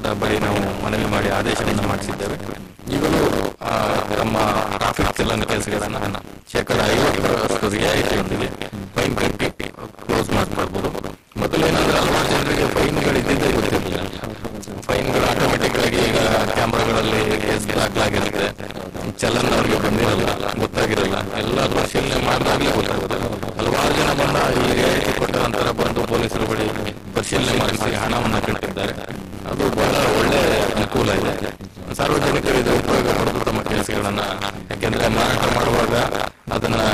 ಬಳಿ ನಾವು ಮನವಿ ಮಾಡಿ ಆದೇಶವನ್ನು ಮಾಡಿಸಿದ್ದೇವೆ ಈಗಲೂ ಆ, ತಮ್ಮ ಟ್ರಾಫಿಕ್ ಚಲನ ಕೇಸ್ಗಳನ್ನ ಶೇಕಡ ಐವತ್ತರಷ್ಟು ರಿಯಾಯಿತಿಯೊಂದಿಗೆ ಫೈನ್ ಕಟ್ಟಿ ಕ್ಲೋಸ್ ಮಾಡ್ಕೊಳ್ಬಹುದು ಮೊದಲೇನಂದ್ರೆ ಹಲವಾರು ಜನರಿಗೆ ಫೈನ್ಗಳು ಇದ್ದಿದ್ದೇ ಗೊತ್ತಿರಲಿಲ್ಲ ಫೈನ್ಗಳು ಆಟೋಮೆಟಿಕ್ ಆಗಿ ಈಗ ಕ್ಯಾಮ್ರಾಗಳಲ್ಲಿ ಕೇಸ್ ದಾಖಲಾಗಿರುತ್ತೆ ಚಲನ್ ಅವರಿಗೆ ಬಂದಿರಲ್ಲ ಗೊತ್ತಾಗಿರಲ್ಲ ಎಲ್ಲ ಪರಿಶೀಲನೆ ಮಾಡಿದಾಗಲೇ ಗೊತ್ತಾಗುತ್ತೆ ಹಲವಾರು ಜನ ಬಂದ ಈ ರಿಯಾಯಿತಿ ಕೊಟ್ಟ ನಂತರ ಬಂದು ಪೊಲೀಸರು ಬಳಿ ಪರಿಶೀಲನೆ ಮಾಡಿಸಿ ಹಣವನ್ನ ಕಟ್ಟಿದ್ದಾರೆ ಅದು ಬಹಳ ಒಳ್ಳೆ ಅನುಕೂಲ ಇದೆ ಸಾರ್ವಜನಿಕರು ಇದು ಉಪಯೋಗ ಪಡೆದು ತಮ್ಮ ಕೆಲಸಗಳನ್ನ ಯಾಕೆಂದ್ರೆ ಮಾರಾಟ ಮಾಡುವಾಗ ಅದನ್ನ